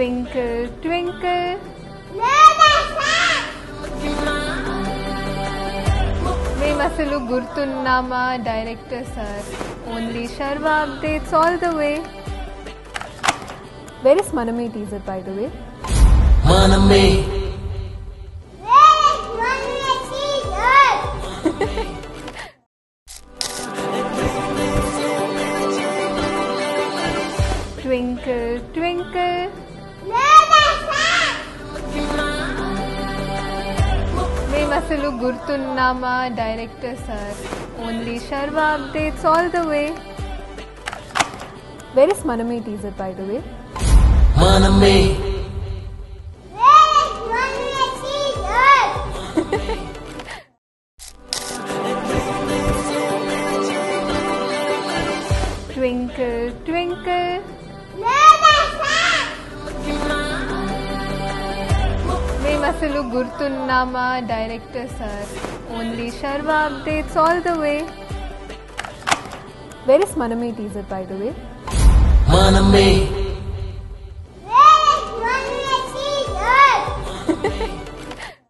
twinkle twinkle మేము అసలు గుర్తున్నామా director sir only Sharva updates all the way where is మనమే టీజర్ బై ద వే మనమే ట్వింకిల్ ట్వింకిల్ మేము అసలు గుర్తున్నామా director sir only Sharva updates all the way where is మనమే టీజర్ బై ద వే మనమే ట్వింకిల్ ట్వింకిల్ మేము అసలు గుర్తున్నామా director sir only Sharva updates all the way where is మనమే టీజర్ బై ద వే మనమే